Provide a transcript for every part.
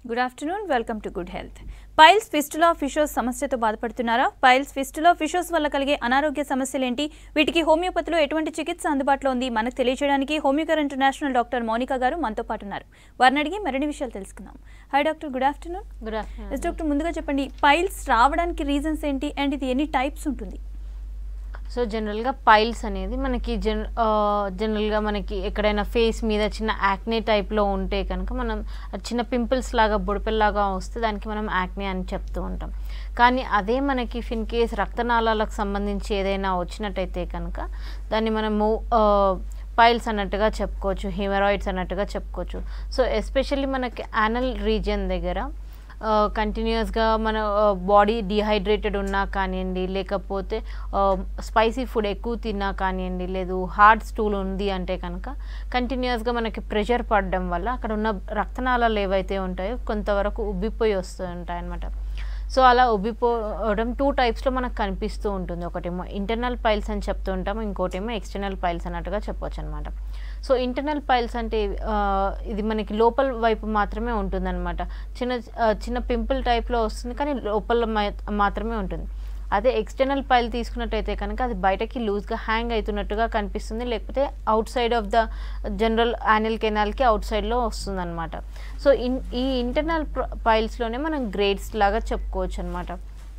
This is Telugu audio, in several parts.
Good afternoon welcome to good health piles fistula fissures సమస్యతో బాధపడుతున్నారా పైల్స్ ఫిస్టులా ఫిషోస్ వల్ల కలిగే అనారోగ్య సమస్యలేంటి వీటికి హోమియోపతిలో ఎటువంటి చికిత్స అందుబాటులో ఉంది మనకు తెలియజేయడానికి హోమియోకర్ ఇంటర్నేషనల్ డాక్టర్ మౌనిక గారు మనతో పాటు ఉన్నారు వారిని అడిగి మరిన్ని విషయాలు తెలుసుకుందాం hi doctor good afternoon good yes afternoon doctor ముందుగా చెప్పండి పైల్స్ రావడానికి రీజన్స్ ఏంటి అండ్ ఇది ఎన్ని టైప్స్ ఉంటుంది సో జనరల్గా పైల్స్ అనేది మనకి జన్ జనరల్గా మనకి ఎక్కడైనా ఫేస్ మీద చిన్న యాక్నే టైప్లో ఉంటే కనుక మనం అది చిన్న పింపుల్స్ లాగా బుడపెల్లాగా వస్తే దానికి మనం యాక్నే అని చెప్తూ ఉంటాం కానీ అదే మనకి ఇన్ కేస్ రక్తనాళాలకు సంబంధించి ఏదైనా వచ్చినట్టయితే కనుక దాన్ని మనము పైల్స్ అన్నట్టుగా చెప్పుకోవచ్చు హిమరాయిడ్స్ అన్నట్టుగా చెప్పుకోవచ్చు సో ఎస్పెషల్లీ మనకి యానల్ రీజియన్ దగ్గర కంటిన్యూస్గా మన బాడీ డిహైడ్రేటెడ్ ఉన్నా కానివ్వండి లేకపోతే స్పైసీ ఫుడ్ ఎక్కువ తిన్నా కానివ్వండి లేదు హార్డ్ స్టూల్ ఉంది అంటే కనుక కంటిన్యూస్గా మనకి ప్రెషర్ పడడం వల్ల అక్కడ ఉన్న రక్తనాళాలు ఏవైతే ఉంటాయో కొంతవరకు ఉబ్బిపోయి వస్తూ ఉంటాయి అన్నమాట సో అలా ఉబ్బిపోవడం టూ టైప్స్లో మనకు కనిపిస్తూ ఉంటుంది ఒకటేమో ఇంటర్నల్ పైల్స్ అని చెప్తూ ఉంటాము ఇంకోటేమో ఎక్స్టర్నల్ పైల్స్ అన్నట్టుగా చెప్పొచ్చు అనమాట సో ఇంటర్నల్ పైల్స్ అంటే ఆ, ఇది మనకి లోపల వైపు మాత్రమే ఉంటుందన్నమాట చిన్న ఆ, చిన్న పింపుల్ టైప్లో వస్తుంది కానీ లోపల మా- మాత్రమే ఉంటుంది అదే ఎక్స్టర్నల్ పైల్ తీసుకున్నట్టయితే కనుక అది బయటకి లూజ్గా హ్యాంగ్ అవుతున్నట్టుగా కనిపిస్తుంది లేకపోతే outside of the general anal కెనాల్కి అవుట్ సైడ్లో వస్తుంది అనమాట సో ఇన్ ఈ ఇంటర్నల్ పైల్స్లోనే మనం గ్రేడ్స్ లాగా చెప్పుకోవచ్చు అనమాట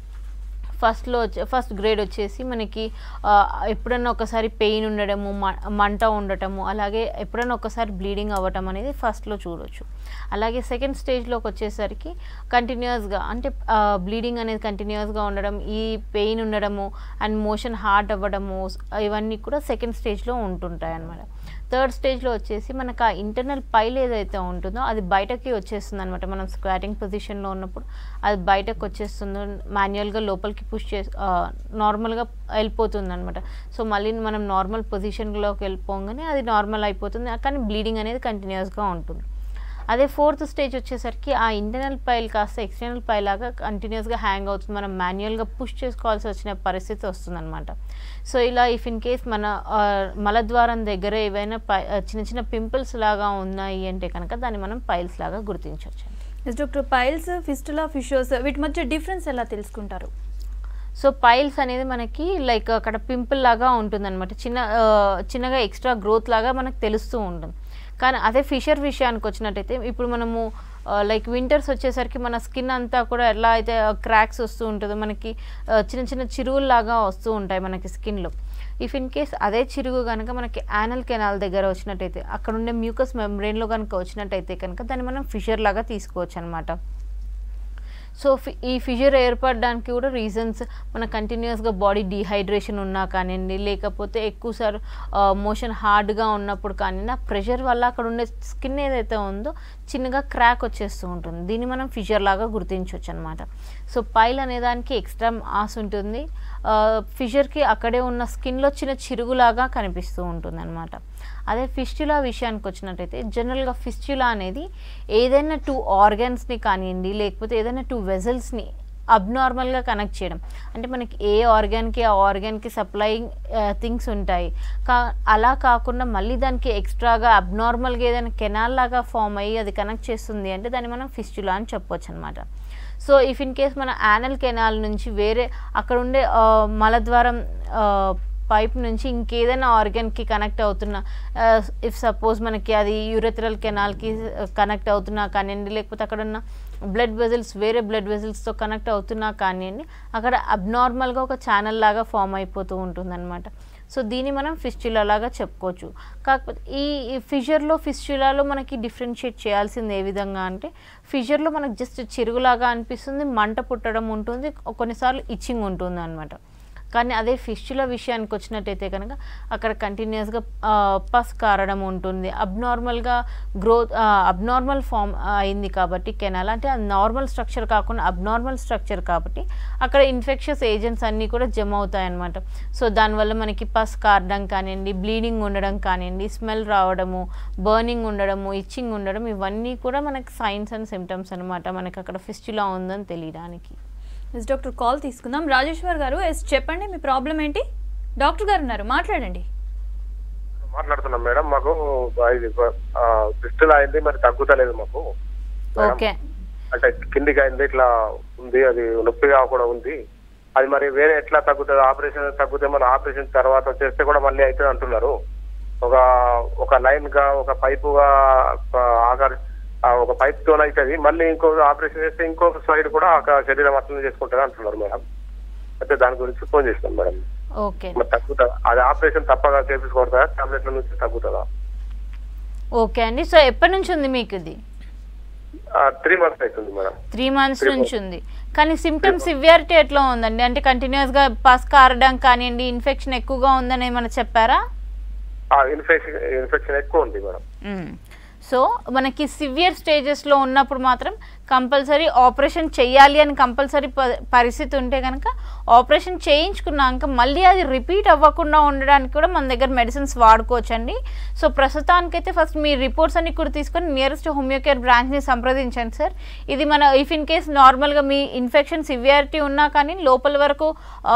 ఫస్ట్లో వచ్చే ఫస్ట్ గ్రేడ్ వచ్చేసి మనకి ఆ, ఎప్పుడన్నా ఒకసారి పెయిన్ ఉండడము మ- మంట ఉండటము అలాగే ఎప్పుడన్నా ఒకసారి బ్లీడింగ్ అవ్వటం అనేది ఫస్ట్లో చూడొచ్చు అలాగే సెకండ్ స్టేజ్లోకి వచ్చేసరికి కంటిన్యూస్గా అంటే బ్లీడింగ్ అనేది కంటిన్యూస్గా ఉండడం ఈ పెయిన్ ఉండడము అండ్ మోషన్ హార్డ్ అవ్వడము ఇవన్నీ కూడా సెకండ్ స్టేజ్లో ఉంటుంటాయి అన్నమాట థర్డ్ స్టేజ్లో వచ్చేసి మనకు ఆ ఇంటర్నల్ పైల్ ఏదైతే ఉంటుందో అది బయటకి వచ్చేస్తుంది అనమాట మనం స్క్వాటింగ్ పొజిషన్లో ఉన్నప్పుడు అది బయటకు వచ్చేస్తుందో మాన్యువల్గా లోపలికి పుష్ చేసి నార్మల్గా వెళ్ళిపోతుంది అనమాట సో మళ్ళీ మనం నార్మల్ పొజిషన్లోకి వెళ్ళిపోగానే అది నార్మల్ అయిపోతుంది కానీ బ్లీడింగ్ అనేది కంటిన్యూస్గా ఉంటుంది అదే ఫోర్త్ స్టేజ్ వచ్చేసరికి ఆ ఇంటర్నల్ పైల్ కాస్త ఎక్స్టర్నల్ పైల్ లాగా కంటిన్యూస్గా హ్యాంగ్ అవుతుంది మనం మాన్యువల్గా పుష్ చేసుకోవాల్సి వచ్చిన పరిస్థితి వస్తుందన్నమాట సో ఇలా ఇఫ్ ఇన్ కేస్ మన ఆ, మలద్వారం దగ్గర ఏవైనా పై ఆ, చిన్న చిన్న పింపుల్స్ లాగా ఉన్నాయి అంటే కనుక దాన్ని మనం పైల్స్ లాగా గుర్తించవచ్చు yes doctor piles fistula fissures వీటి మధ్య డిఫరెన్స్ ఎలా తెలుసుకుంటారు సో పైల్స్ అనేది మనకి లైక్ అక్కడ పింపుల్ లాగా ఉంటుందన్నమాట చిన్న ఆ, చిన్నగా ఎక్స్ట్రా గ్రోత్ లాగా మనకు తెలుస్తూ ఉంటుంది కానీ అదే ఫిషర్ విషయానికి వచ్చినట్టయితే ఇప్పుడు మనము లైక్ వింటర్స్ వచ్చేసరికి మన స్కిన్ అంతా కూడా ఎలా అయితే క్రాక్స్ వస్తూ ఉంటుందో మనకి ఆ, చిన్న చిన్న చిరుగుల్లాగా వస్తూ ఉంటాయి మనకి స్కిన్లో ఇఫ్ ఇన్ కేస్ అదే చిరుగు కనుక మనకి యానల్ కెనాల్ దగ్గర వచ్చినట్టయితే అక్కడ ఉండే మ్యూకస్ మెమ్బ్రెయిన్లో కనుక వచ్చినట్టయితే కనుక దాన్ని మనం ఫిషర్ లాగా తీసుకోవచ్చు అనమాట సో ఫి- ఈ ఫిజర్ ఏర్పడడానికి కూడా రీజన్స్ మన కంటిన్యూస్గా బాడీ డీహైడ్రేషన్ ఉన్నా కానివ్వండి లేకపోతే ఎక్కువసార్లు మోషన్ హార్డ్గా ఉన్నప్పుడు కానివ్వండి ఆ ప్రెషర్ వల్ల అక్కడ ఉండే స్కిన్ ఏదైతే ఉందో చిన్నగా క్రాక్ వచ్చేస్తూ ఉంటుంది దీన్ని మనం ఫిజర్ లాగా గుర్తించవచ్చు అనమాట సో పైల్ అనే దానికి ఎక్స్ట్రా ఆస్ ఉంటుంది ఫిషర్కి అక్కడే ఉన్న స్కిన్లో చిన్న చిరుగులాగా కనిపిస్తూ ఉంటుంది అనమాట అదే ఫిస్టులా విషయానికి వచ్చినట్టయితే జనరల్గా ఫిస్టులా అనేది ఏదైనా టూ ఆర్గన్స్ని కానివ్వండి లేకపోతే ఏదైనా టూ వెజల్స్ని అబ్నార్మల్గా కనెక్ట్ చేయడం అంటే మనకి ఏ ఆర్గాన్కి ఆ ఆర్గాన్కి సప్లయింగ్ థింగ్స్ ఉంటాయి కా అలా కాకుండా మళ్ళీ దానికి ఎక్స్ట్రాగా అబ్నార్మల్గా ఏదైనా కెనాల్ లాగా ఫామ్ అయ్యి అది కనెక్ట్ చేస్తుంది అంటే దాన్ని మనం ఫిస్టులా అని చెప్పొచ్చు అనమాట సో ఇఫ్ ఇన్ కేస్ మన యానల్ కెనాల్ నుంచి వేరే అక్కడ ఉండే ఆ, మలద్వారం పైప్ నుంచి ఇంకేదైనా ఆర్గన్కి కనెక్ట్ అవుతున్న ఇఫ్ సపోజ్ మనకి అది యూరెథరల్ కెనాల్కి కనెక్ట్ అవుతున్నా కానివ్వండి లేకపోతే అక్కడ ఉన్న బ్లడ్ వెజల్స్ వేరే బ్లడ్ వెజల్స్తో కనెక్ట్ అవుతున్నా కానివ్వండి అక్కడ అబ్నార్మల్గా ఒక ఛానల్ లాగా ఫామ్ అయిపోతూ ఉంటుందన్నమాట సో దీన్ని మనం ఫిస్టులా లాగా చెప్పుకోవచ్చు కాకపోతే ఈ ఫిషర్లో ఫిస్టులాలో మనకి డిఫరెన్షియేట్ చేయాల్సింది ఏ విధంగా అంటే ఫిషర్లో మనకు జస్ట్ చిరుగులాగా అనిపిస్తుంది మంట పుట్టడం ఉంటుంది కొన్నిసార్లు ఇచ్చింగ్ ఉంటుంది అనమాట కానీ అదే ఫిష్ల విషయానికి వచ్చినట్టయితే కనుక అక్కడ కంటిన్యూస్గా పస్ కారడం ఉంటుంది అబ్నార్మల్గా గ్రోత్ అబ్నార్మల్ ఫామ్ అయింది కాబట్టి కెనాల్ అంటే అది నార్మల్ స్ట్రక్చర్ కాకుండా అబ్నార్మల్ స్ట్రక్చర్ కాబట్టి అక్కడ ఇన్ఫెక్షస్ ఏజెంట్స్ అన్నీ కూడా జమ అవుతాయి అన్నమాట సో దానివల్ల మనకి పస్ కారడం కానివ్వండి బ్లీడింగ్ ఉండడం కానివ్వండి స్మెల్ రావడము బర్నింగ్ ఉండడము ఇచ్చింగ్ ఉండడం ఇవన్నీ కూడా మనకి సైన్స్ అండ్ సిమ్టమ్స్ అనమాట మనకి అక్కడ ఫిస్టులా ఉందని తెలియడానికి ఎస్ డాక్టర్ కాల్ తీసుకుందాం రాజేశ్వర్ గారు ఎస్ చెప్పండి మీ ప్రాబ్లం ఏంటి డాక్టర్ గారు ఉన్నారు మాట్లాడండి మాట్లాడుతున్నాం మేడం మాకు ఇది పిస్టల్ అయింది మరి తగ్గుతలేదు మాకు మేడం. ఓకే అంటే కిందికి అయింది ఇట్లా ఉంది అది నొప్పిగా కూడా ఉంది అది మరి వేరే ఎట్లా తగ్గుతుంది ఆపరేషన్ తగ్గితే మన ఆపరేషన్ తర్వాత చేస్తే కూడా మళ్ళీ అవుతుంది అంటున్నారు ఒక ఒక లైన్ గా ఒక పైపుగా ఆకార ఆ ఒక పైప్ తో అవుతుంది మళ్ళీ ఇంకో ఆపరేషన్ చేస్తే ఇంకొక సైడ్ కూడా ఒక శరీరం అట్లనే చేసుకుంటుంది అంటున్నారు మేడం అయితే దాని గురించి ఫోన్ చేస్తాను మేడం ఓకే మరి తగ్గుతుందా అది ఆపరేషన్ తప్పగా చేపించుకుంటుందా టాబ్లెట్ల నుంచి తగ్గుతుందా ఓకే అండి సో ఎప్పటి నుంచి ఉంది మీకు ఇది త్రీ మంత్స్ అవుతుంది మేడం త్రీ మంత్స్ Three నుంచి ఉంది కానీ సిమ్టమ్ సివియారిటీ ఎట్లా ఉందండి అంటే కంటిన్యూస్గా పస్ కారడం కానివ్వండి ఇన్ఫెక్షన్ ఎక్కువగా ఉందని ఏమైనా చెప్పారా ఇన్ఫెక్షన్ ఇన్ఫెక్షన్ ఎక్కువ ఉంది మేడం సో మనకి సివియర్ స్టేజెస్లో ఉన్నప్పుడు మాత్రం కంపల్సరీ ఆపరేషన్ చేయాలి అని కంపల్సరీ పరిస్థితి ఉంటే కనుక ఆపరేషన్ చేయించుకున్నాక మళ్ళీ అది రిపీట్ అవ్వకుండా ఉండడానికి కూడా మన దగ్గర మెడిసిన్స్ వాడుకోవచ్చండి సో ప్రస్తుతానికైతే ఫస్ట్ మీ రిపోర్ట్స్ అన్ని కూడా తీసుకొని నియరెస్ట్ హోమియోకేర్ బ్రాంచ్ని సంప్రదించండి సార్ ఇది మన ఇఫ్ ఇన్ కేస్ నార్మల్గా మీ ఇన్ఫెక్షన్ సివియారిటీ ఉన్నా కానీ లోపల వరకు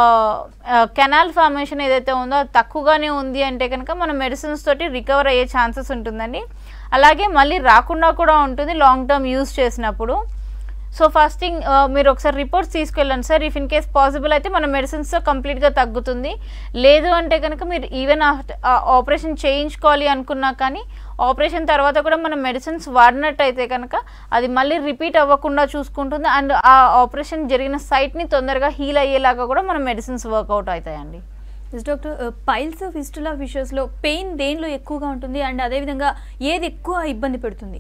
కెనాల్ ఫార్మేషన్ ఏదైతే ఉందో అది తక్కువగానే ఉంది అంటే కనుక మన మెడిసిన్స్ తోటి రికవర్ అయ్యే ఛాన్సెస్ ఉంటుందండి అలాగే మళ్ళీ రాకుండా కూడా ఉంటుంది లాంగ్ టర్మ్ యూస్ చేసినప్పుడు సో ఫస్ట్ థింగ్ మీరు ఒకసారి రిపోర్ట్స్ తీసుకెళ్ళండి sir if in case possible అయితే మన మెడిసిన్స్తో కంప్లీట్గా తగ్గుతుంది లేదు అంటే కనుక మీరు ఈవెన్ ఆపరేషన్ చేయించుకోవాలి అనుకున్నా కానీ ఆపరేషన్ తర్వాత కూడా మనం మెడిసిన్స్ వాడినట్టయితే కనుక అది మళ్ళీ రిపీట్ అవ్వకుండా చూసుకుంటుంది అండ్ ఆ ఆపరేషన్ జరిగిన సైట్ని తొందరగా హీల్ అయ్యేలాగా కూడా మన మెడిసిన్స్ వర్కౌట్ అవుతాయండి ఎస్ డాక్టర్ పైల్స్ ఫిస్టులా ఫిషర్స్లో పెయిన్ దేనిలో ఎక్కువగా ఉంటుంది అండ్ అదేవిధంగా ఏది ఎక్కువ ఇబ్బంది పెడుతుంది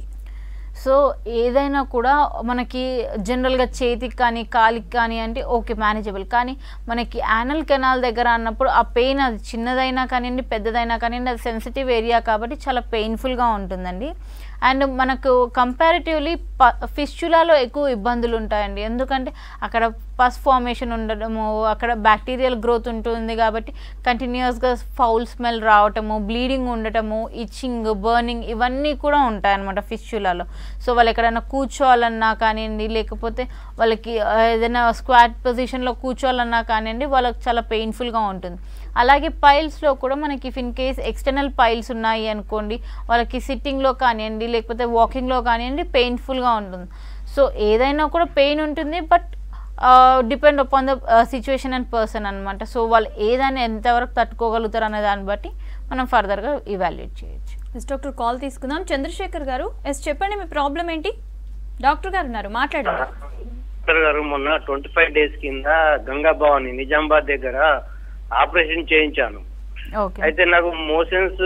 సో ఏదైనా కూడా మనకి జనరల్గా చేతికి కానీ కాలికి కానీ అంటే ఓకే మేనేజబుల్ కానీ మనకి యానల్ కెనాల్ దగ్గర అన్నప్పుడు ఆ పెయిన్ అది చిన్నదైనా కానివ్వండి పెద్దదైనా కానివ్వండి అది సెన్సిటివ్ ఏరియా కాబట్టి చాలా పెయిన్ఫుల్గా ఉంటుందండి అండ్ మనకు కంపారిటివ్లీ ప ఫిస్చులాలో ఎక్కువ ఇబ్బందులు ఉంటాయండి ఎందుకంటే అక్కడ పస్ ఫార్మేషన్ ఉండడము అక్కడ బ్యాక్టీరియల్ గ్రోత్ ఉంటుంది కాబట్టి కంటిన్యూస్గా ఫౌల్ స్మెల్ రావటము బ్లీడింగ్ ఉండటము ఇచ్చింగ్ బర్నింగ్ ఇవన్నీ కూడా ఉంటాయన్నమాట ఫిస్చులాలో సో వాళ్ళు ఎక్కడైనా కూర్చోవాలన్నా కానివ్వండి లేకపోతే వాళ్ళకి ఆ, ఏదైనా స్క్వాట్ పొజిషన్లో కూర్చోవాలన్నా కానివ్వండి వాళ్ళకి చాలా పెయిన్ఫుల్గా ఉంటుంది అలాగే పైల్స్లో కూడా మనకి if in case external piles ఉన్నాయి అనుకోండి వాళ్ళకి సిట్టింగ్లో కానివ్వండి లేకపోతే వాకింగ్లో కానివ్వండి పెయిన్ఫుల్గా ఉంటుంది సో ఏదైనా కూడా పెయిన్ ఉంటుంది but depend upon the situation and person అనమాట సో వాళ్ళు ఏదైనా ఎంతవరకు తట్టుకోగలుగుతారు అనే దాన్ని బట్టి మనం ఫర్దర్గా ఇవాల్యుయేట్ చేయొచ్చు ఎస్ డాక్టర్ కాల్ తీసుకుందాం చంద్రశేఖర్ గారు ఎస్ చెప్పండి మీ ప్రాబ్లం ఏంటి డాక్టర్ గారు ఉన్నారు మాట్లాడండి డాక్టర్ గారు మొన్న ట్వంటీ ఫైవ్ డేస్ కింద గంగా భవాని నిజామాబాద్ దగ్గర ఆపరేషన్ చేయించాను ఓకే అయితే నాకు మోషన్స్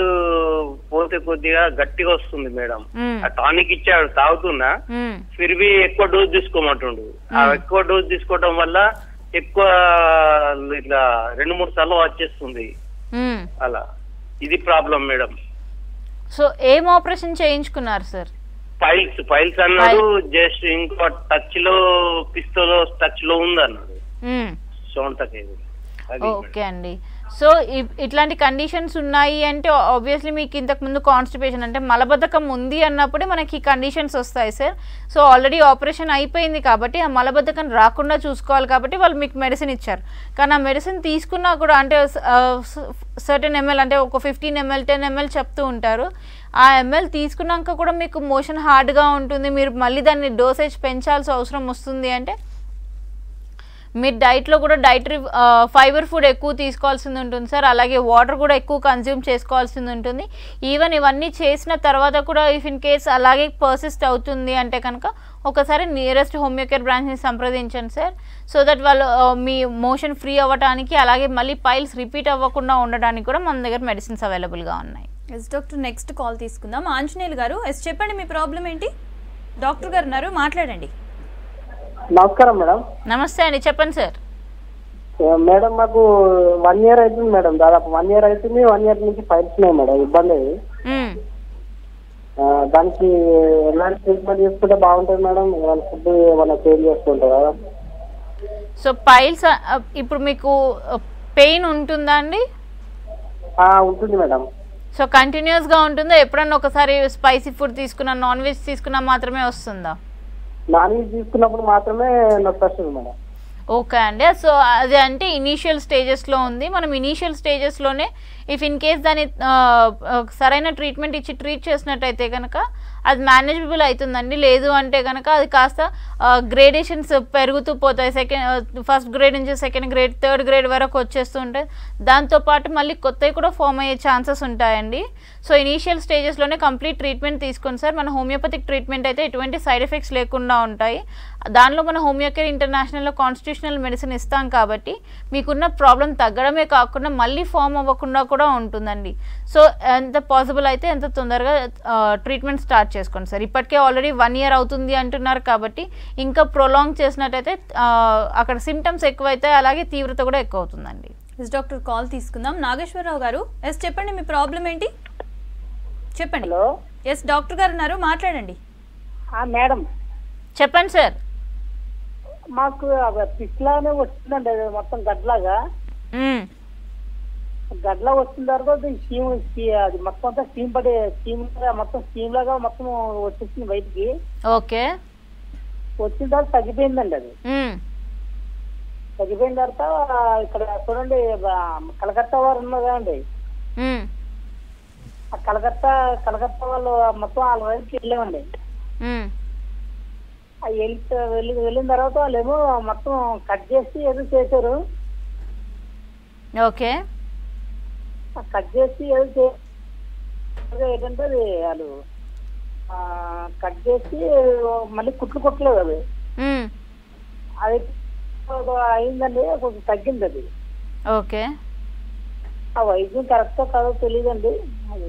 పోతే కొద్దిగా గట్టిగా వస్తుంది మేడం ఆ టానిక్ ఇచ్చాడు తాగుతున్నా ఫిర్వి ఎక్కువ డోస్ తీసుకోమంటుండు ఆ ఎక్కువ డోస్ తీసుకోవడం వల్ల ఎక్కువ ఇట్లా రెండు మూడు సార్లు వచ్చేస్తుంది అలా ఇది ప్రాబ్లం మేడం సో ఏం ఆపరేషన్ చేయించుకున్నారు సార్ ఫైల్స్ ఫైల్స్ అన్నాడు జస్ట్ ఇంకో టచ్ లో పిస్తోలో టచ్ లో ఉంది అన్నాడు సొంతకేది అది మేడం. ఓకే అండి సో ఇ- ఇట్లాంటి కండిషన్స్ ఉన్నాయి అంటే ఆబ్వియస్లీ మీకు ఇంతకు ముందు కాన్స్టిపేషన్ అంటే మలబద్ధకం ఉంది అన్నప్పుడే మనకి కండిషన్స్ వస్తాయి సార్ సో ఆల్రెడీ ఆపరేషన్ అయిపోయింది కాబట్టి ఆ మలబద్ధకం రాకుండా చూసుకోవాలి కాబట్టి వాళ్ళు మీకు మెడిసిన్ ఇచ్చారు కానీ ఆ మెడిసిన్ తీసుకున్నా కూడా అంటే సర్టెన్ ఎంఎల్ అంటే ఒక ఫిఫ్టీన్ ఎంఎల్ టెన్ ఎంఎల్ చెప్తూ ఉంటారు ఆ ఎంఎల్ తీసుకున్నాక కూడా మీకు మోషన్ హార్డ్గా ఉంటుంది మీరు మళ్ళీ దాన్ని డోసేజ్ పెంచాల్సిన అవసరం వస్తుంది అంటే మీరు డైట్లో కూడా డైటరీ ఫైబర్ ఫుడ్ ఎక్కువ తీసుకోవాల్సింది ఉంటుంది సార్ అలాగే వాటర్ కూడా ఎక్కువ కన్జ్యూమ్ చేసుకోవాల్సింది ఉంటుంది ఈవెన్ ఇవన్నీ చేసిన తర్వాత కూడా ఇఫ్ ఇన్ కేస్ అలాగే పర్సిస్ట్ అవుతుంది అంటే కనుక ఒకసారి నియరెస్ట్ హోమియోకేర్ బ్రాంచ్ని సంప్రదించండి సార్ సో దట్ వాళ్ళు ఆ, మీ మోషన్ ఫ్రీ అవ్వడానికి అలాగే మళ్ళీ పైల్స్ రిపీట్ అవ్వకుండా ఉండడానికి కూడా మన దగ్గర మెడిసిన్స్ అవైలబుల్గా ఉన్నాయి ఎస్ డాక్టర్ నెక్స్ట్ కాల్ తీసుకుందాం ఆంజనేయులు గారు ఎస్ చెప్పండి మీ ప్రాబ్లం ఏంటి డాక్టర్ గారు ఉన్నారు మాట్లాడండి నమస్కారం మేడం నమస్తే అండి చెప్పండి సార్ ఏ, మేడం మాకు వన్ ఇయర్ అవుతుంది మేడం దాదాపు వన్ ఇయర్ అవుతుంది వన్ ఇయర్ నుంచి ఫైల్స్ ఉన్నాయి మేడం ఇబ్బంది మ్మ్. ఆ, దానికి ఎలాంటి ట్రీట్మెంట్ చేసుకుంటే బాగుంటుంది మేడం ఏమైనా ఫుడ్ ఏమైనా చేంజ్ చేసుకుంటారా సో పైల్స్ ఇప్పుడు మీకు పెయిన్ ఉంటుందా అండి ఆ, ఉంటుంది మేడం సో కంటిన్యూస్గా ఉంటుందా ఎప్పుడన్నా ఒకసారి స్పైసీ ఫుడ్ తీసుకున్నా నాన్ వెజ్ తీసుకున్నా మాత్రమే వస్తుందా నాన్ వెజ్ తీసుకున్నప్పుడు మాత్రమే నొప్పి వస్తుంది మేడం ఓకే అండి సో అది అంటే ఇనీషియల్ స్టేజెస్లో ఉంది మనం ఇనీషియల్ స్టేజెస్లోనే ఇఫ్ ఇన్ కేస్ దాని ఆ, ఆ, సరైన ట్రీట్మెంట్ ఇచ్చి ట్రీట్ చేసినట్టయితే కనుక అది మేనేజబుల్ అవుతుందండి లేదు అంటే కనుక అది కాస్త గ్రేడేషన్స్ పెరుగుతూ పోతాయి సెకండ్ ఫస్ట్ గ్రేడ్ నుంచి సెకండ్ గ్రేడ్ థర్డ్ గ్రేడ్ వరకు వచ్చేస్తూ ఉంటాయి దాంతోపాటు మళ్ళీ కొత్తవి కూడా ఫామ్ అయ్యే ఛాన్సెస్ ఉంటాయండి సో ఇనీషియల్ స్టేజెస్లోనే కంప్లీట్ ట్రీట్మెంట్ తీసుకోండి సార్ మన హోమియోపతిక్ ట్రీట్మెంట్ అయితే ఎటువంటి సైడ్ ఎఫెక్ట్స్ లేకుండా ఉంటాయి దానిలో మన హోమియోకేర్ ఇంటర్నేషనల్లో కాన్స్టిట్యూషనల్ మెడిసిన్ ఇస్తాం కాబట్టి మీకున్న ప్రాబ్లం తగ్గడమే కాకుండా మళ్ళీ ఫామ్ అవ్వకుండా కూడా ఉంటుందండి సో ఎంత పాసిబుల్ అయితే ఎంత తొందరగా ట్రీట్మెంట్ స్టార్ట్ చేసుకోండి సార్ ఇప్పటికే ఆల్రెడీ వన్ ఇయర్ అవుతుంది అంటున్నారు కాబట్టి ఇంకా ప్రొలాంగ్ చేసినట్టయితే ఆ, అక్కడ సిమ్టమ్స్ ఎక్కువైతే అలాగే తీవ్రత కూడా ఎక్కువ అవుతుందండి ఎస్ డాక్టర్ కాల్ తీసుకుందాం నాగేశ్వరరావు గారు ఎస్ చెప్పండి మీ ప్రాబ్లం ఏంటి చెప్పండి హలో ఎస్ డాక్టర్ గారు ఉన్నారు మాట్లాడండి ఆ, మేడం చెప్పండి సార్ మాకు పిస్లానే వచ్చిందండి అది మొత్తం గడ్లాగా మ్మ్. గడ్ల వచ్చిన తర్వాత అది స్టీమ్ అది మొత్తం అంతా స్టీమ్ పడి స్టీమ్ మొత్తం స్టీమ్ లాగా మొత్తం వచ్చేసింది బయటికి ఓకే వచ్చిన తర్వాత తగ్గిపోయిందండి అది మ్మ్. తగ్గిపోయిన తర్వాత ఇక్కడ చూడండి బా- కలకత్తా వారు ఉన్నారు కదండి మ్మ్. ఆ కలకత్తా కలకత్తా వాళ్ళు మొత్తం వాళ్ళ వైపుకి వెళ్ళామండి మ్మ్. ఆ వెళ్ళి వెళ్ళి వెళ్ళిన తర్వాత వాళ్ళు ఏమో మొత్తం కట్ చేసి ఏదో చేశారు ఓకే ఆ కట్ చేసి ఏదో చే- ఏంటంటే అది వాళ్ళు ఆ, కట్ చేసి మళ్ళీ కుట్లు కుట్టలేదు అది మ్మ్. అది అయిందండి కొంచెం తగ్గింది అది ఓకే ఆ వైద్యం కరెక్టో కాదో తెలియదండి అది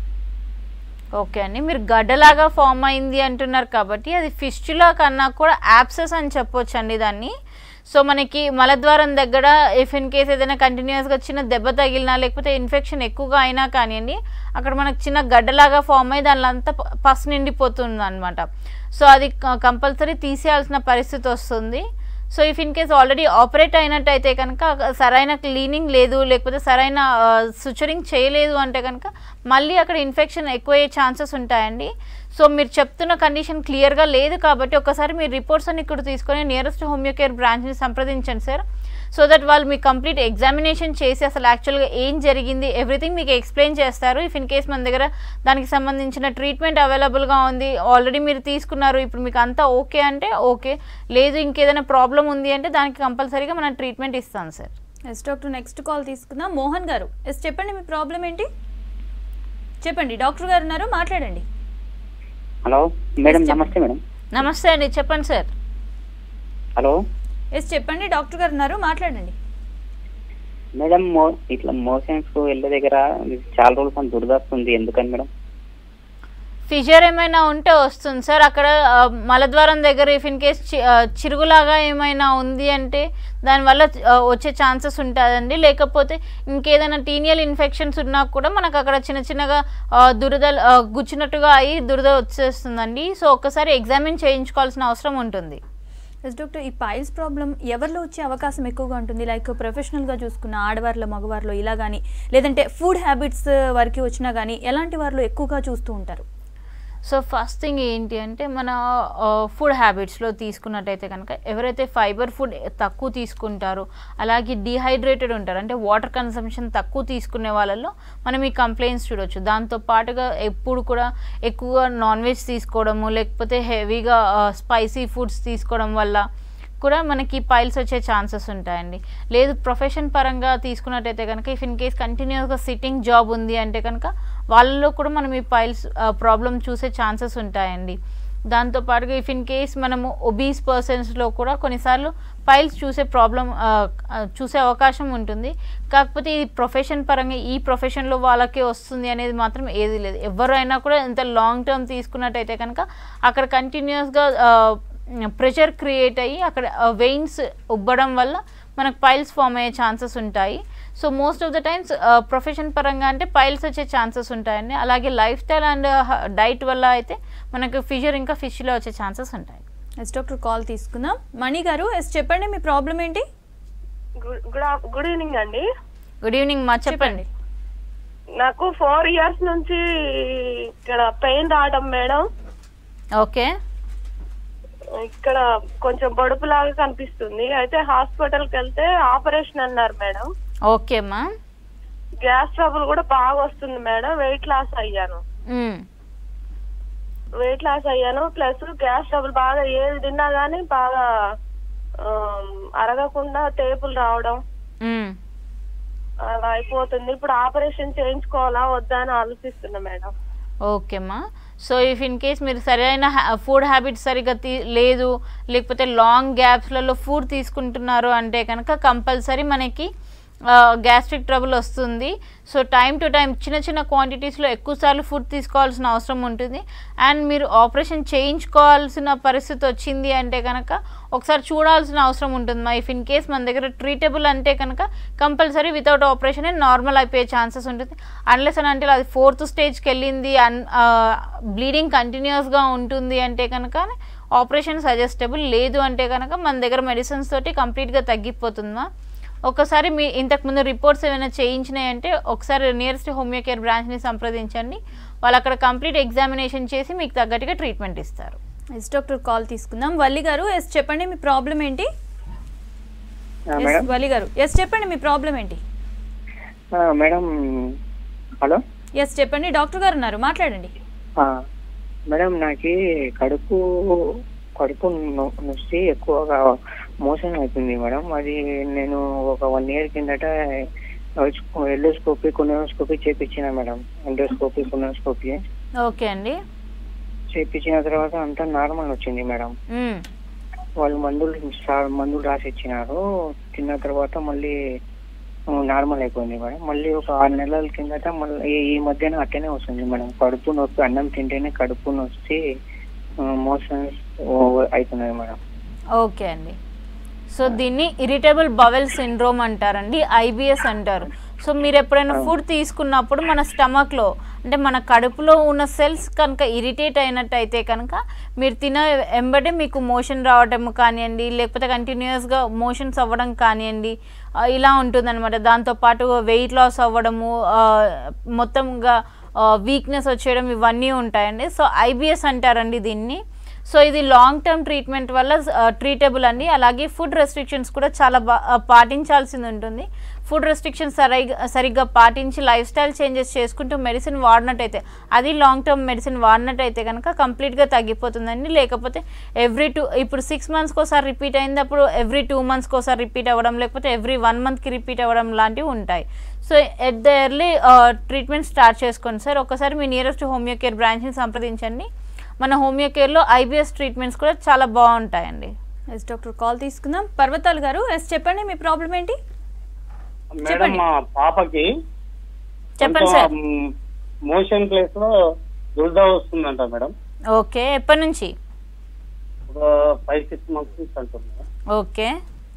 ఓకే అండి మీరు గడ్డలాగా ఫామ్ అయింది అంటున్నారు కాబట్టి అది ఫిస్టులా కన్నా కూడా యాప్సెస్ అని చెప్పొచ్చు అండి దాన్ని సో మనకి మలద్వారం దగ్గర ఇఫ్ ఇన్ కేస్ ఏదైనా కంటిన్యూస్గా చిన్న దెబ్బ తగిలినా లేకపోతే ఇన్ఫెక్షన్ ఎక్కువగా అయినా కానివ్వండి అక్కడ మనకు చిన్న గడ్డలాగా ఫామ్ అయ్యి దానిలో అంతా ప- పసు నిండిపోతుంది అనమాట సో అది కంపల్సరీ తీసేయాల్సిన పరిస్థితి వస్తుంది so if in case already operate అయినట్టయితే కనుక సరైన క్లీనింగ్ లేదు లేకపోతే సరైన సుచరింగ్ చేయలేదు అంటే కనుక మళ్ళీ అక్కడ ఇన్ఫెక్షన్ ఎక్కువయ్యే ఛాన్సెస్ ఉంటాయండి సో మీరు చెప్తున్న కండిషన్ క్లియర్గా లేదు కాబట్టి ఒకసారి మీరు రిపోర్ట్స్ అన్ని ఇక్కడ తీసుకొని నియరెస్ట్ హోమియోకేర్ బ్రాంచ్ని సంప్రదించండి సార్ సో దట్ వాళ్ళు మీకు కంప్లీట్ ఎగ్జామినేషన్ చేసి అసలు యాక్చువల్గా ఏం జరిగింది ఎవ్రీథింగ్ మీకు ఎక్స్ప్లెయిన్ చేస్తారు ఇఫ్ ఇన్ కేస్ మన దగ్గర దానికి సంబంధించిన ట్రీట్మెంట్ అవైలబుల్గా ఉంది ఆల్రెడీ మీరు తీసుకున్నారు ఇప్పుడు మీకు అంతా ఓకే అంటే ఓకే లేదు ఇంకేదైనా ప్రాబ్లం ఉంది అంటే దానికి కంపల్సరీగా మనం ట్రీట్మెంట్ ఇస్తాం sir yes doctor next call తీసుకుందాం మోహన్ గారు ఎస్ చెప్పండి మీ ప్రాబ్లం ఏంటి చెప్పండి డాక్టర్ గారు ఉన్నారు మాట్లాడండి హలో మేడం చెప్పండి. నమస్తే మేడం నమస్తే అండి చెప్పండి సార్ హలో ఎస్ చెప్పండి డాక్టర్ గారు ఉన్నారు మాట్లాడండి మేడం మో ఇట్లా మోషన్స్ వెళ్ళే దగ్గర చాలా రోజులు కొంచెం దురదస్తుంది ఎందుకని మేడం ఫిజర్ ఏమైనా ఉంటే వస్తుంది సార్ అక్కడ ఆ, మలద్వారం దగ్గర ఇఫ్ ఇన్ కేస్ చిరుగులాగా ఏమైనా ఉంది అంటే దానివల్ల ఆ, వచ్చే ఛాన్సెస్ ఉంటుందండి లేకపోతే ఇంకేదైనా టీనియల్ ఇన్ఫెక్షన్స్ ఉన్నా కూడా మనకు అక్కడ చిన్న చిన్నగా ఆ, దురద ఆ, గుచ్చినట్టుగా అయ్యి దురద వచ్చేస్తుందండి సో ఒక్కసారి ఎగ్జామిన్ చేయించుకోవాల్సిన అవసరం ఉంటుంది ఎస్ డాక్టర్ ఈ పైల్స్ ప్రాబ్లం ఎవరిలో వచ్చే అవకాశం ఎక్కువగా ఉంటుంది లైక్ ప్రొఫెషనల్గా చూసుకున్న ఆడవారిలో మగవారిలో ఇలా కానీ లేదంటే ఫుడ్ హ్యాబిట్స్ వారికి వచ్చినా కానీ ఎలాంటి వారిలో ఎక్కువగా చూస్తూ ఉంటారు సో ఫస్ట్ థింగ్ ఏంటి అంటే మన ఫుడ్ హ్యాబిట్స్లో తీసుకున్నట్టయితే కనుక ఎవరైతే ఫైబర్ ఫుడ్ తక్కువ తీసుకుంటారో అలాగే డిహైడ్రేటెడ్ ఉంటారు అంటే వాటర్ కన్సంప్షన్ తక్కువ తీసుకునే వాళ్ళలో మనం ఈ కంప్లైంట్స్ చూడొచ్చు దాంతో పాటుగా ఎప్పుడు కూడా ఎక్కువగా నాన్ వెజ్ తీసుకోవడము లేకపోతే హెవీగా స్పైసీ ఫుడ్స్ తీసుకోవడం వల్ల కూడా మనకి పైల్స్ వచ్చే ఛాన్సెస్ ఉంటాయండి లేదు ప్రొఫెషన్ పరంగా తీసుకున్నట్టయితే కనుక ఇఫ్ ఇన్ కేస్ కంటిన్యూస్గా సిట్టింగ్ జాబ్ ఉంది అంటే కనుక వాళ్ళలో కూడా మనం ఈ పైల్స్ ప్రాబ్లం చూసే ఛాన్సెస్ ఉంటాయండి దాంతోపాటుగా ఇఫ్ ఇన్ కేస్ మనము ఒబీస్ పర్సన్స్లో కూడా కొన్నిసార్లు పైల్స్ చూసే ప్రాబ్లం చూసే అవకాశం ఉంటుంది కాకపోతే ఇది ప్రొఫెషన్ పరంగా ఈ ప్రొఫెషన్లో వాళ్ళకే వస్తుంది అనేది మాత్రం ఏది లేదు ఎవరైనా కూడా ఎంత లాంగ్ టర్మ్ తీసుకున్నట్టయితే కనుక అక్కడ కంటిన్యూస్గా ప్రెషర్ క్రియేట్ అయ్యి అక్కడ వెయిన్స్ ఉబ్బడం వల్ల మనకు పైల్స్ ఫామ్ అయ్యే ఛాన్సెస్ ఉంటాయి so most of the times profession పరంగా అంటే పైల్స్ వచ్చే ఛాన్సెస్ ఉంటాయండి అలాగే లైఫ్ స్టైల్ అండ్ డైట్ వల్ల అయితే మనకు ఫిషర్ ఇంకా ఫిష్లో వచ్చే ఛాన్సెస్ ఉంటాయి ఎస్ డాక్టర్ కాల్ తీసుకుందాం మణి గారు ఎస్ చెప్పండి మీ ప్రాబ్లం ఏంటి గుడ్ గుడ్ ఆఫ్- గుడ్ ఈవినింగ్ అండి గుడ్ ఈవినింగ్ మా చెప్పండి నాకు ఫోర్ ఇయర్స్ నుంచి ఇక్కడ పెయిన్ రావడం మేడం ఓకే ఇక్కడ కొంచెం బొడుపు లాగా కనిపిస్తుంది అయితే హాస్పిటల్ కి వెళ్తే ఆపరేషన్ అన్నారు మేడం ఓకే అమ్మా గ్యాస్ ట్రబుల్ కూడా బాగా వస్తుంది మేడం వెయిట్ లాస్ అయ్యాను మ్మ్. వెయిట్ లాస్ అయ్యాను ప్లస్ గ్యాస్ ట్రబుల్ బాగా ఏది తిన్నా గానీ బాగా ఆ, అరగకుండా తేపులు రావడం మ్మ్. అలా అయిపోతుంది ఇప్పుడు ఆపరేషన్ చేయించుకోవాలా వద్దా అని ఆలోచిస్తున్నా మేడం ఓకేమ్మా సో ఇఫ్ ఇన్ కేస్ మీరు సరైన ఫుడ్ హ్యాబిట్స్ సరిగ్గా తీ లేదు లేకపోతే లాంగ్ గ్యాప్స్లలో ఫుడ్ తీసుకుంటున్నారు అంటే కనుక కంపల్సరీ మనకి గ్యాస్ట్రిక్ ట్రబుల్ వస్తుంది సో టైం టు టైం చిన్న చిన్న క్వాంటిటీస్లో ఎక్కువసార్లు ఫుడ్ తీసుకోవాల్సిన అవసరం ఉంటుంది అండ్ మీరు ఆపరేషన్ చేయించుకోవాల్సిన పరిస్థితి వచ్చింది అంటే కనుక ఒకసారి చూడాల్సిన అవసరం ఉంటుంది మా ఇఫ్ ఇన్ కేస్ మన దగ్గర ట్రీటబుల్ అంటే కనుక కంపల్సరీ వితౌట్ ఆపరేషన్ నార్మల్ అయిపోయే ఛాన్సెస్ ఉంటుంది అన్లెస్ అని అంటే అది ఫోర్త్ స్టేజ్కి వెళ్ళింది అన్ బ్లీడింగ్ కంటిన్యూస్గా ఉంటుంది అంటే కనుక ఆపరేషన్ సజెస్టబుల్ లేదు అంటే కనుక మన దగ్గర మెడిసిన్స్ తోటి కంప్లీట్గా తగ్గిపోతుందా ఒకసారి మీ ఇంతకుముందు రిపోర్ట్స్ ఏమైనా చేయించినాయంటే ఒకసారి నియరెస్ట్ హోమియో కేర్ బ్రాంచ్ని సంప్రదించండి వాళ్ళు అక్కడ కంప్లీట్ ఎగ్జామినేషన్ చేసి మీకు తగ్గట్టుగా ట్రీట్మెంట్ ఇస్తారు ఎస్ డాక్టర్ కాల్ తీసుకుందాం వల్లి గారు ఎస్ చెప్పండి మీ ప్రాబ్లం ఏంటి ఆ, ఎస్ మేడం వల్లి గారు ఎస్ చెప్పండి మీ ప్రాబ్లం ఏంటి ఆ, మేడం హలో ఎస్ చెప్పండి డాక్టర్ గారు ఉన్నారు మాట్లాడండి ఆ, మేడం నాకు కడుపు కడుపు నొ- నొచ్చి ఎక్కువగా మోషన్ అవుతుంది మేడం అది నేను ఒక వన్ ఇయర్ కిందట ఎండోస్కోపీ కొనోస్కోపీ చేపించిన మేడం ఎండోస్కోపీ కొనోస్కోపీ ఓకే అండి చేపించిన తర్వాత అంతా నార్మల్ వచ్చింది మేడం మ్మ్. వాళ్ళు మందులు సా- మందులు రాసి ఇచ్చినారు తిన్న తర్వాత మళ్ళీ నార్మల్ అయిపోయింది మేడం మళ్ళీ ఒక ఆరు నెలల కిందట మళ్ళీ ఈ- ఈ మధ్యన అట్టనే వస్తుంది మేడం కడుపు నొప్పి అన్నం తింటేనే కడుపు నొచ్చి మోషన్స్ అవుతున్నాయి మేడం ఓకే అండి సో దీన్ని ఇరిటబుల్ బవెల్ సిండ్రోమ్ అంటారండి ఐబిఎస్ అంటారు సో మీరు ఎప్పుడైనా ఫుడ్ తీసుకున్నప్పుడు మన స్టమక్లో అంటే మన కడుపులో ఉన్న సెల్స్ కనుక ఇరిటేట్ అయినట్టయితే కనుక మీరు తిన వెంబడే మీకు మోషన్ రావడం కానివ్వండి లేకపోతే కంటిన్యూస్గా మోషన్స్ అవ్వడం కానివ్వండి ఆ, ఇలా ఉంటుందన్నమాట దాంతోపాటు వెయిట్ లాస్ అవ్వడము ఆ, మొత్తంగా వీక్నెస్ వచ్చేయడం ఇవన్నీ ఉంటాయండి సో ఐబిఎస్ అంటారండి దీన్ని సో ఇది లాంగ్ టర్మ్ ట్రీట్మెంట్ వల్ల ట్రీటబుల్ అండి అలాగే ఫుడ్ రెస్ట్రిక్షన్స్ కూడా చాలా బా ఆ, పాటించాల్సింది ఉంటుంది ఫుడ్ రెస్ట్రిక్షన్స్ సరిగ్గా సరిగ్గా పాటించి లైఫ్ స్టైల్ చేంజెస్ చేసుకుంటూ మెడిసిన్ వాడినట్టయితే అది లాంగ్ టర్మ్ మెడిసిన్ వాడినట్టయితే కనుక కంప్లీట్గా తగ్గిపోతుందండి లేకపోతే ఎవ్రీ టూ ఇప్పుడు సిక్స్ మంత్స్కి ఒకసారి రిపీట్ అయింది అప్పుడు ఎవ్రీ టూ మంత్స్కి ఒకసారి రిపీట్ అవ్వడం లేకపోతే ఎవ్రీ వన్ మంత్కి రిపీట్ అవ్వడం లాంటివి ఉంటాయి so at the early treatment start చేసుకోండి సార్ ఒకసారి మీ నియరెస్ట్ హోమియో కేర్ బ్రాంచ్ని సంప్రదించండి మన హోమియో కేర్లో ఐబిఎస్ ట్రీట్మెంట్స్ కూడా చాలా బాగుంటాయండి ఎస్ డాక్టర్ కాల్ తీసుకుందాం పర్వతాల్ గారు ఎస్ చెప్పండి మీ ప్రాబ్లం ఏంటి మేడం చెప్పండి. మా పాపకి చెప్పండి సార్ మోషన్ ప్లేస్ లో దురద వస్తుందంట మేడం ఓకే ఎప్పటి నుంచి ఒక ఫైవ్ సిక్స్ మంత్స్ నుంచి అంటుంది మేడం. ఓకే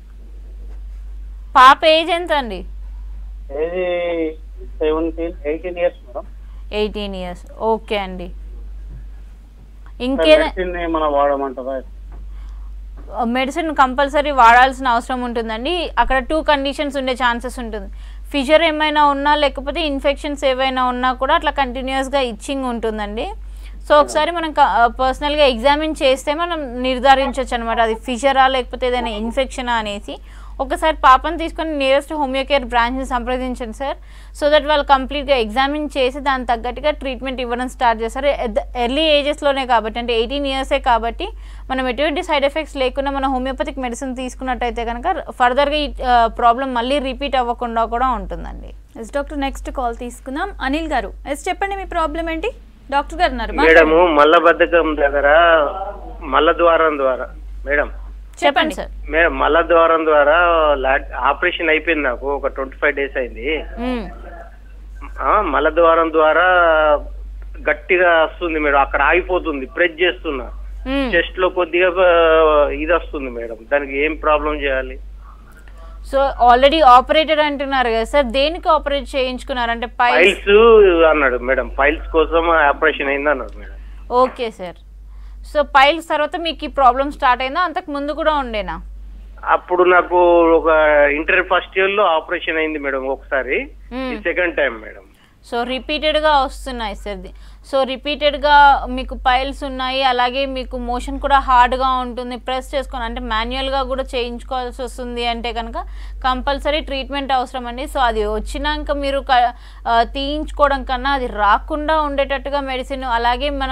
పాప ఏజ్ ఎంత అండి ఏది seventeen eighteen years madam eighteen years okay అండి ఇంకేదా మెడిసిన్ ఏమైనా వాడమంటారా మెడిసిన్ కంపల్సరీ వాడాల్సిన అవసరం ఉంటుందండి అక్కడ టూ కండిషన్స్ ఉండే ఛాన్సెస్ ఉంటుంది ఫిషర్ ఏమైనా ఉన్నా లేకపోతే ఇన్ఫెక్షన్స్ ఏవైనా ఉన్నా కూడా అట్లా కంటిన్యూస్గా ఇచ్చింగ్ ఉంటుందండి సో ఒకసారి మనం పర్సనల్గా ఎగ్జామిన్ చేస్తే మనం నిర్ధారించవచ్చు అనమాట అది ఫిషరా లేకపోతే ఏదైనా ఇన్ఫెక్షనా అనేసి ఒకసారి పాపను తీసుకొని నియరెస్ట్ హోమియో కేర్ బ్రాంచ్ని సంప్రదించండి సార్ సో దట్ వాళ్ళు కంప్లీట్గా ఎగ్జామిన్ చేసి దానికి తగ్గట్టుగా ట్రీట్మెంట్ ఇవ్వడం స్టార్ట్ చేస్తారు ఎర్లీ ఏజెస్లోనే కాబట్టి అంటే ఎయిటీన్ ఇయర్సే కాబట్టి మనం ఎటువంటి సైడ్ ఎఫెక్ట్స్ లేకుండా మన హోమియోపతిక్ మెడిసిన్ తీసుకున్నట్టయితే కనుక ఫర్దర్గా ఈ ప్రాబ్లం మళ్ళీ రిపీట్ అవ్వకుండా కూడా ఉంటుందండి ఎస్ డాక్టర్ నెక్స్ట్ కాల్ తీసుకుందాం అనిల్ గారు ఎస్ చెప్పండి మీ ప్రాబ్లం ఏంటి డాక్టర్ గారు ఉన్నారు మేడము మల్లబద్ధకం దగ్గర మల్ల ద్వారం ద్వారా మేడం చెప్పండి సార్ మేడం మల్ల ద్వారం ద్వారా లా- ఆపరేషన్ అయిపోయింది నాకు ఒక ట్వంటీ ఫైవ్ డేస్ అయింది మ్మ్. ఆ, మల్ల ద్వారం ద్వారా గట్టిగా వస్తుంది మేడం అక్కడ ఆగిపోతుంది ప్రెస్ చేస్తున్నా మ్మ్. చెస్ట్ లో కొద్దిగా ఆ, ఇది వస్తుంది మేడం దానికి ఏం ప్రాబ్లం చేయాలి సో ఆల్రెడీ ఆపరేటెడ్ అంటున్నారు కదా సార్ దేనికి ఆపరేట్ చేయించుకున్నారంటే పై ఫైల్స్ అన్నాడు మేడం ఫైల్స్ కోసం ఆపరేషన్ అయింది అన్నాడు madam okay sir so piles తర్వాత మీకు ఈ ప్రాబ్లమ్ స్టార్ట్ అయిందా అంతకు ముందు కూడా ఉండేనా అప్పుడు నాకు ఒక ఇంటర్ ఫస్ట్ ఇయర్ లో ఆపరేషన్ అయింది మేడం ఒకసారి మ్మ్. ఇది సెకండ్ టైం మేడం సో రిపీటెడ్గా వస్తున్నాయి సార్ ది- సో రిపీటెడ్గా మీకు పైల్స్ ఉన్నాయి అలాగే మీకు మోషన్ కూడా హార్డ్గా ఉంటుంది ప్రెస్ చేసుకొని అంటే మాన్యువల్గా కూడా చేయించుకోవాల్సి వస్తుంది అంటే కనుక కంపల్సరీ ట్రీట్మెంట్ అవసరం అండి సో అది వచ్చినాక మీరు క- ఆ, తీయించుకోవడం కన్నా అది రాకుండా ఉండేటట్టుగా మెడిసిన్ అలాగే మనము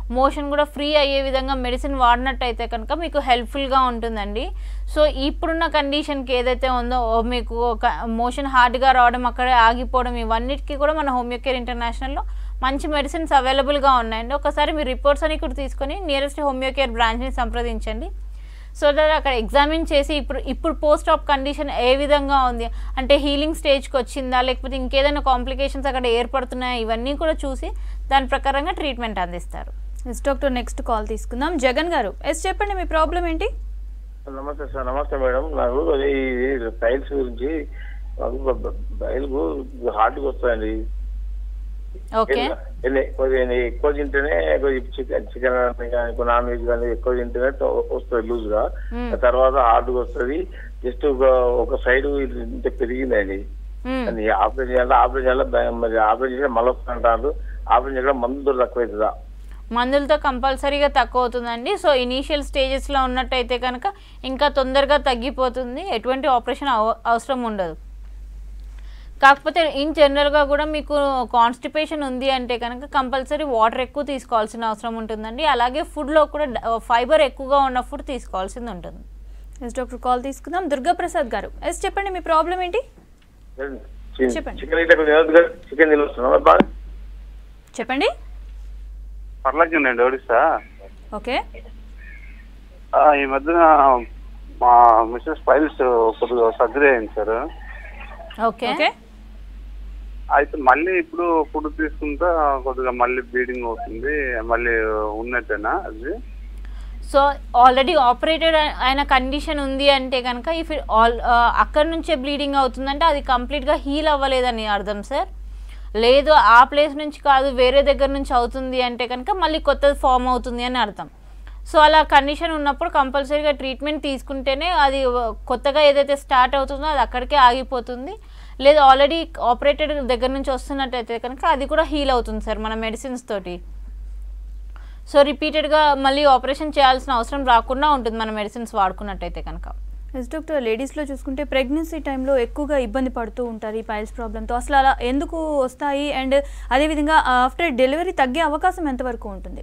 మోషన్ కూడా ఫ్రీ అయ్యే విధంగా మెడిసిన్ వాడినట్టయితే కనుక మీకు హెల్ప్ఫుల్గా ఉంటుందండి సో ఇప్పుడున్న కండిషన్కి ఏదైతే ఉందో ఓ మీకు ఒక మోషన్ హార్డ్గా రావడం అక్కడే ఆగిపోవడం ఇవన్నిటికీ కూడా మన హోమియోకేర్ ఇంటర్నేషనల్లో మంచి మెడిసిన్స్ అవైలబుల్గా ఉన్నాయండి ఒకసారి మీ రిపోర్ట్స్ అని కూడా తీసుకొని నియరెస్ట్ హోమియోకేర్ బ్రాంచ్ని సంప్రదించండి సో దట్ అక్కడ ఎగ్జామిన్ చేసి ఇప్పుడు ఇప్పుడు పోస్ట్ ఆప్ కండిషన్ ఏ విధంగా ఉంది అంటే హీలింగ్ స్టేజ్కి వచ్చిందా లేకపోతే ఇంకేదైనా కాంప్లికేషన్స్ అక్కడ ఏర్పడుతున్నాయా ఇవన్నీ కూడా చూసి దాని ప్రకారంగా ట్రీట్మెంట్ అందిస్తారు ఎస్ డాక్టర్ నెక్స్ట్ కాల్ తీసుకుందాం జగన్ గారు ఎస్ చెప్పండి మీ ప్రాబ్లం ఏంటి నమస్తే సార్ నమస్తే మేడం నాకు అది టైల్స్ గురించి నాకు బ- బ- బయలుకు హార్ట్కి వస్తాయండి ఓకే ఎన్ని- కొద్దిగా ఎక్కువ తింటేనే కొద్దిగా చికెన్ చికెన్ కానీ నాన్ వెజ్ కానీ ఎక్కువ తింటేనే తో- వస్తుంది లూజ్ గా మ్మ్. ఆ తర్వాత హార్ట్కి వస్తుంది జస్ట్ ఒక ఒక సైడ్ ఇంత పెరిగిందండి మ్మ్. అది ఆపరేషన్ చేయాలి ఆపరేషన్ చేయాలి భయం మరి ఆపరేషన్ చేయాలి మళ్ళీ వస్తుంది అంటారు ఆపరేషన్ చేయడం మందు తక్కువ అవుతుందా మందులతో కంపల్సరీగా తక్కువ అవుతుందండి సో ఇనీషియల్ స్టేజెస్లో ఉన్నట్టయితే కనుక ఇంకా తొందరగా తగ్గిపోతుంది ఎటువంటి ఆపరేషన్ అవ- అవసరం ఉండదు కాకపోతే ఇన్ జనరల్గా కూడా మీకు కాన్స్టిపేషన్ ఉంది అంటే కనుక కంపల్సరీ వాటర్ ఎక్కువ తీసుకోవాల్సిన అవసరం ఉంటుందండి అలాగే ఫుడ్లో కూడా ఫైబర్ ఎక్కువగా ఉన్న ఫుడ్ తీసుకోవాల్సింది ఉంటుంది ఎస్ డాక్టర్ కాల్ తీసుకుందాం దుర్గా ప్రసాద్ గారు ఎస్ చెప్పండి మీ ప్రాబ్లం ఏంటి చెప్పండి. చికెన్ ఇట్లా కొద్దిగా చికెన్ తినొస్తున్నాం బాగా చెప్పండి పర్లేదు నేను ఓడిస్తా ఓకే ఆ, ఈ మధ్యన మా మిస్సెస్ ఫైల్స్ కొద్దిగా సర్జరీ అయింది సార్ ఓకే ఓకే అయితే మళ్ళీ ఇప్పుడు ఫుడ్ తీసుకుంటా కొద్దిగా మళ్ళీ బ్లీడింగ్ అవుతుంది మళ్ళీ ఉన్నట్టేనా అది సో ఆల్రెడీ ఆపరేటెడ్ అయిన కండిషన్ ఉంది అంటే కనుక ఇఫ్ ఆల్ అక్కడ నుంచే బ్లీడింగ్ అవుతుందంటే అది కంప్లీట్గా హీల్ అవ్వలేదని అర్థం సార్ లేదు ఆ ప్లేస్ నుంచి కాదు వేరే దగ్గర నుంచి అవుతుంది అంటే కనుక మళ్ళీ కొత్తది ఫామ్ అవుతుంది అని అర్థం సో అలా కండిషన్ ఉన్నప్పుడు కంపల్సరీగా ట్రీట్మెంట్ తీసుకుంటేనే అది కొత్తగా ఏదైతే స్టార్ట్ అవుతుందో అది అక్కడికే ఆగిపోతుంది లేదు ఆల్రెడీ ఆపరేటెడ్ దగ్గర నుంచి వస్తున్నట్టయితే కనుక అది కూడా హీల్ అవుతుంది సార్ మన మెడిసిన్స్ తోటి సో రిపీటెడ్గా మళ్ళీ ఆపరేషన్ చేయాల్సిన అవసరం రాకుండా ఉంటుంది మన మెడిసిన్స్ వాడుకున్నట్టయితే కనుక ఎస్ డాక్టర్ లేడీస్లో చూసుకుంటే ప్రెగ్నెన్సీ టైంలో ఎక్కువగా ఇబ్బంది పడుతూ ఉంటారు ఈ పైల్స్ ప్రాబ్లంతో అసలు అలా ఎందుకు వస్తాయి అండ్ అదేవిధంగా ఆఫ్టర్ డెలివరీ తగ్గే అవకాశం ఎంతవరకు ఉంటుంది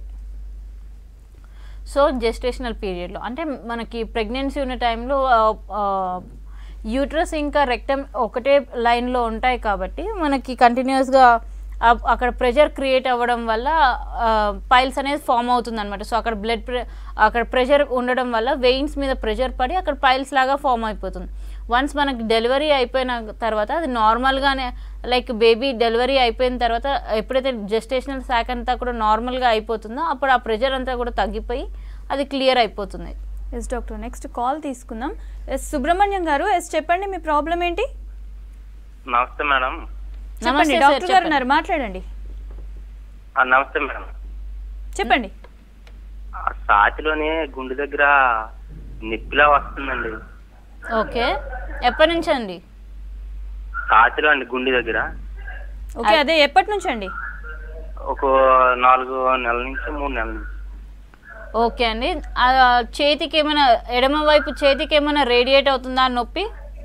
సో జెస్టేషనల్ పీరియడ్లో అంటే మనకి ప్రెగ్నెన్సీ ఉన్న టైంలో యూట్రస్ ఇంకా రెక్టమ్ ఒకటే లైన్లో ఉంటాయి కాబట్టి మనకి కంటిన్యూస్గా అక్కడ ప్రెషర్ క్రియేట్ అవ్వడం వల్ల పైల్స్ అనేది ఫామ్ అవుతుంది అనమాట సో అక్కడ బ్లడ్ ప్రె అక్కడ ప్రెషర్ ఉండడం వల్ల వెయిన్స్ మీద ప్రెషర్ పడి అక్కడ పైల్స్ లాగా ఫామ్ అయిపోతుంది వన్స్ మనకి డెలివరీ అయిపోయిన తర్వాత అది నార్మల్గానే లైక్ బేబీ డెలివరీ అయిపోయిన తర్వాత ఎప్పుడైతే జెస్టేషనల్ శాక్ అంతా కూడా నార్మల్గా అయిపోతుందో అప్పుడు ఆ ప్రెషర్ అంతా కూడా తగ్గిపోయి అది క్లియర్ అయిపోతుంది ఎస్ డాక్టర్ నెక్స్ట్ కాల్ తీసుకుందాం ఎస్ సుబ్రహ్మణ్యం గారు ఎస్ చెప్పండి మీ ప్రాబ్లం ఏంటి నమస్తే మేడం చెప్పండి నమస్తే సార్, డాక్టర్ గారు చెప్పండి. ఉన్నారు మాట్లాడండి ఆ, నమస్తే మేడం చెప్పండి ఆ ఛాతిలోనే గుండె దగ్గర నొప్పిలా వస్తుందండి ఓకే ఎప్పటి నుంచి అండి ఛాతిలో అండి గుండె దగ్గర ఓకే అదే ఎప్పటి నుంచి అండి ఒక నాలుగు నెలల నుంచి మూడు నెలల నుంచి ఓకే అండి ఆ, చేతికి ఏమైనా ఎడమ వైపు చేతికి ఏమైనా రేడియేట్ అవుతుందా ఆ నొప్పి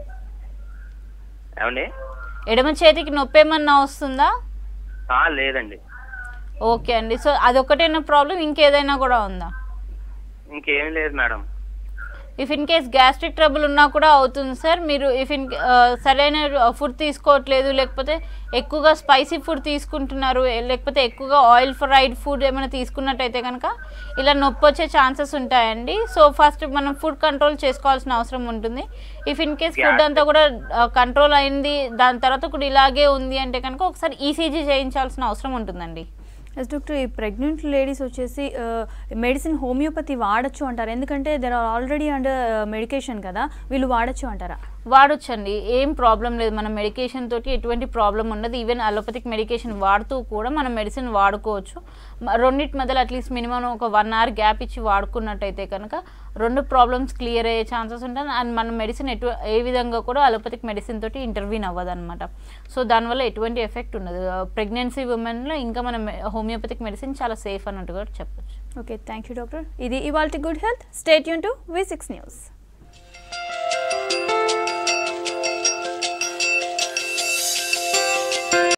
ఏమండి ఎడమ చేతికి నొప్పి ఏమన్నా వస్తుందా ఆ, లేదండి ఓకే అండి సో అదొకటేనా ప్రాబ్లం ఇంకేదైనా కూడా ఉందా ఇంకేం లేదు madam if in case gastric trouble ఉన్నా కూడా అవుతుంది సార్ మీరు ఇఫ్ ఇన్ సరైన ఫుడ్ తీసుకోవట్లేదు లేకపోతే ఎక్కువగా స్పైసీ ఫుడ్ తీసుకుంటున్నారు ఏ- లేకపోతే ఎక్కువగా ఆయిల్ ఫ్రైడ్ ఫుడ్ ఏమైనా తీసుకున్నట్టయితే కనుక ఇలా నొప్పి వచ్చే ఛాన్సెస్ ఉంటాయండి సో ఫస్ట్ మనం ఫుడ్ కంట్రోల్ చేసుకోవాల్సిన అవసరం ఉంటుంది ఇఫ్ ఇన్ కేస్ ఫుడ్ అంతా కూడా కంట్రోల్ అయింది దాని తర్వాత కూడా ఇలాగే ఉంది అంటే కనుక ఒకసారి ఈసీజీ చేయించాల్సిన అవసరం ఉంటుందండి ఎస్ డాక్టర్ ఈ ప్రెగ్నెంట్ లేడీస్ వచ్చేసి మెడిసిన్ హోమియోపతి వాడచ్చు అంటారు ఎందుకంటే there are already under medication కదా వీళ్ళు వాడచ్చు అంటారా వాడొచ్చండి ఏం ప్రాబ్లం లేదు మన మెడికేషన్ తోటి ఎటువంటి ప్రాబ్లం ఉండదు ఈవెన్ అలోపతిక్ మెడికేషన్ వాడుతూ కూడా మనం మెడిసిన్ వాడుకోవచ్చు మ- రెండింటి మధ్యలో అట్లీస్ట్ మినిమం ఒక వన్ అవర్ గ్యాప్ ఇచ్చి వాడుకున్నట్టయితే కనుక రెండు ప్రాబ్లమ్స్ క్లియర్ అయ్యే ఛాన్సెస్ ఉంటాయి అండ్ మన మెడిసిన్ ఎటు ఏ విధంగా కూడా అలోపతిక్ మెడిసిన్ తోటి ఇంటర్వ్యూన్ అవ్వదు అనమాట సో దానివల్ల ఎటువంటి ఎఫెక్ట్ ఉండదు ప్రెగ్నెన్సీ ఉమెన్లో ఇంకా మన హోమియోపతిక్ మెడిసిన్ చాలా సేఫ్ అన్నట్టు కూడా చెప్పొచ్చు ఓకే థ్యాంక్ యూ డాక్టర్ ఇది ఇవాళ గుడ్ హెల్త్ స్టేట్ యూన్ టు వి సిక్స్ న్యూస్